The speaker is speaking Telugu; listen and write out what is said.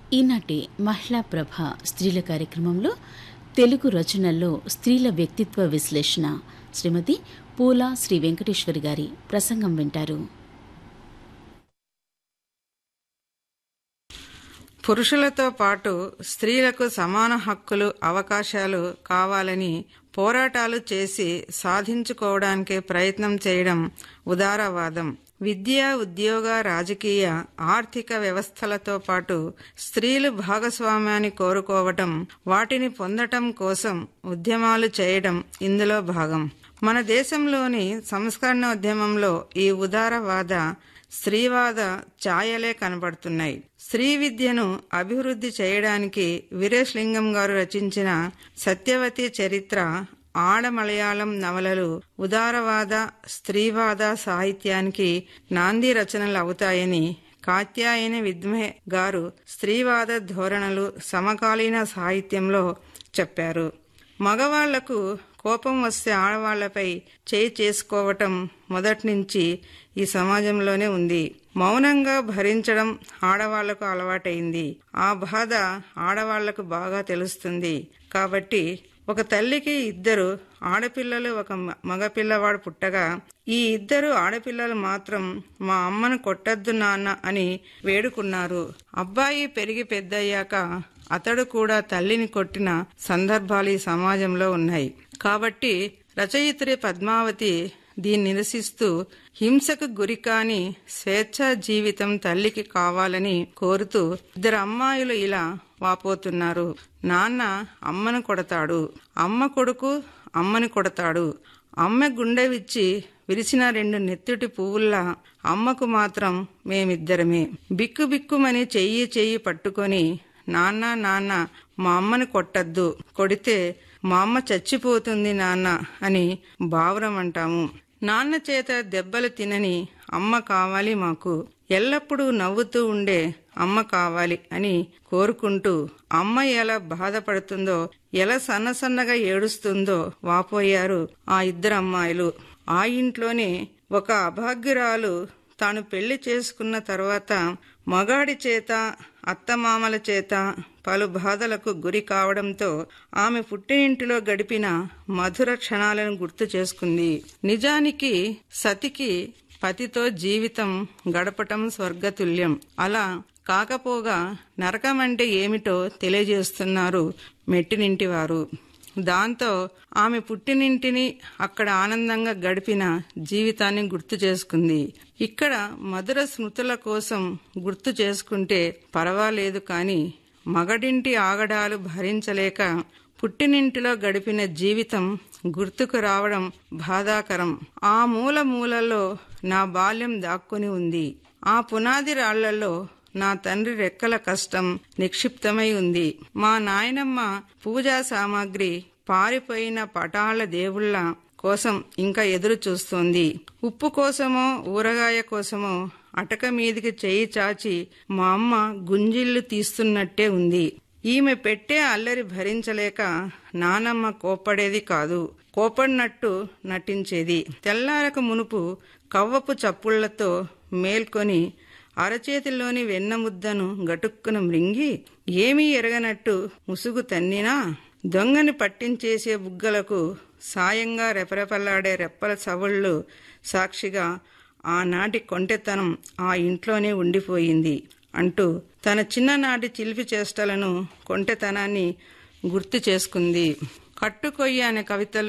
ఈనాటి మహిళా ప్రభ స్త్రీల కార్యక్రమంలో తెలుగు రచనల్లో స్త్రీల వ్యక్తిత్వ విశ్లేషణ శ్రీమతి పూల శ్రీ వెంకటేశ్వరి గారి ప్రసంగం వింటారు పురుషులతో పాటు స్త్రీలకు సమాన హక్కులు అవకాశాలు కావాలని పోరాటాలు చేసి సాధించుకోవడానికి ప్రయత్నం చేయడం ఉదారవాదం విద్య ఉద్యోగ రాజకీయ ఆర్థిక వ్యవస్థలతో పాటు స్త్రీలు భాగస్వామ్యాన్ని కోరుకోవటం వాటిని పొందటం కోసం ఉద్యమాలు చేయడం ఇందులో భాగం మన దేశంలోని సంస్కరణ ఉద్యమంలో ఈ ఉదారవాద స్త్రీవాద ఛాయలే కనబడుతున్నాయి స్త్రీ విద్యను అభివృద్ధి చేయడానికి వీరేష్ లింగం గారు రచించిన సత్యవతి చరిత్ర ఆడ మలయాళం నవలలు ఉదారవాద స్త్రీవాద సాహిత్యానికి నాంది రచనలు అవుతాయని కాత్యాయని విద్మే గారు స్త్రీవాద ధోరణులు సమకాలీన సాహిత్యంలో చెప్పారు మగవాళ్లకు కోపం వస్తే ఆడవాళ్లపై చేయి చేసుకోవటం మొదటి నుంచి ఈ సమాజంలోనే ఉంది మౌనంగా భరించడం ఆడవాళ్లకు అలవాటైంది ఆ బాధ ఆడవాళ్లకు బాగా తెలుస్తుంది కాబట్టి ఒక తల్లికి ఇద్దరు ఆడపిల్లలు ఒక మగపిల్లవాడు పుట్టగా ఈ ఇద్దరు ఆడపిల్లలు మాత్రం మా అమ్మను కొట్టద్దు నాన్న అని వేడుకున్నారు అబ్బాయి పెరిగి పెద్దయ్యాక అతడు కూడా తల్లిని కొట్టిన సందర్భాలు ఈ సమాజంలో ఉన్నాయి కాబట్టి రచయిత్రి పద్మావతి దీన్ని నిరసిస్తూ హింసకు గురికాని స్వేచ్ఛా జీవితం తల్లికి కావాలని కోరుతూ ఇద్దరు అమ్మాయిలు ఇలా వాపోతున్నారు నాన్న అమ్మను కొడతాడు అమ్మ కొడుకు అమ్మని కొడతాడు అమ్మ గుండె విచ్చి విరిసిన రెండు నెత్తుటి పువ్వుల్లా అమ్మకు మాత్రం మేమిద్దరమే బిక్కు బిక్కుమని చెయ్యి చెయ్యి పట్టుకొని నాన్న నాన్న మా అమ్మని కొట్టద్దు కొడితే మా అమ్మ చచ్చిపోతుంది నాన్న అని బావురం అంటాము నాన్న చేత దెబ్బలు తినని అమ్మ కావాలి మాకు ఎల్లప్పుడూ నవ్వుతూ ఉండే అమ్మ కావాలి అని కోరుకుంటూ అమ్మ ఎలా బాధపడుతుందో ఎలా సన్నసన్నగా ఏడుస్తుందో వాపోయారు ఆ ఇద్దరు అమ్మాయిలు ఆ ఇంట్లోనే ఒక అభాగ్యురాలు తాను పెళ్లి చేసుకున్న తర్వాత మగాడి చేత అత్తమామల చేత పలు బాధలకు గురి కావడంతో ఆమె పుట్టినింటిలో గడిపిన మధుర క్షణాలను గుర్తు చేసుకుంది నిజానికి సతికి పతితో జీవితం గడపటం స్వర్గతుల్యం అలా కాకపోగా నరకం అంటే ఏమిటో తెలియజేస్తున్నారు మెట్టినింటి వారు దాంతో ఆమె పుట్టినింటిని అక్కడ ఆనందంగా గడిపిన జీవితాన్ని గుర్తు చేసుకుంది ఇక్కడ మధుర స్మృతుల కోసం గుర్తు చేసుకుంటే పర్వాలేదు కానీ మగడింటి ఆగడాలు భరించలేక పుట్టినింటిలో గడిపిన జీవితం గుర్తుకు రావడం బాధాకరం ఆ మూల మూలలో నా బాల్యం దాక్కుని ఉంది ఆ పునాది రాళ్లలో నా తండ్రి రెక్కల కష్టం నిక్షిప్తమై ఉంది మా నాయనమ్మ పూజా సామాగ్రి పారిపోయిన పటాల దేవుళ్ళ కోసం ఇంకా ఎదురు చూస్తోంది ఉప్పు కోసమో ఊరగాయ కోసమో అటక మీదికి చేయి చాచి మా అమ్మ గుంజిళ్లు తీస్తున్నట్టే ఉంది ఈమె పెట్టే అల్లరి భరించలేక నానమ్మ కోప్పడేది కాదు కోపడినట్టు నటించేది తెల్లారక మునుపు కవ్వపు చప్పుళ్లతో మేల్కొని అరచేతిలోని వెన్న ముద్దను గటుక్కున మృంగి ఏమీ ఎరగనట్టు ముసుగు తన్నినా దొంగని పట్టించేసే బుగ్గలకు సాయంగా రెపరెపలాడే రెప్పల సవుళ్ళు సాక్షిగా ఆనాటి కొంటెతనం ఆ ఇంట్లోనే ఉండిపోయింది అంటూ తన చిన్ననాటి చిలిపి చేష్టలను కొంటెతనాన్ని గుర్తు చేసుకుంది కట్టుకొయ్య అనే కవితలో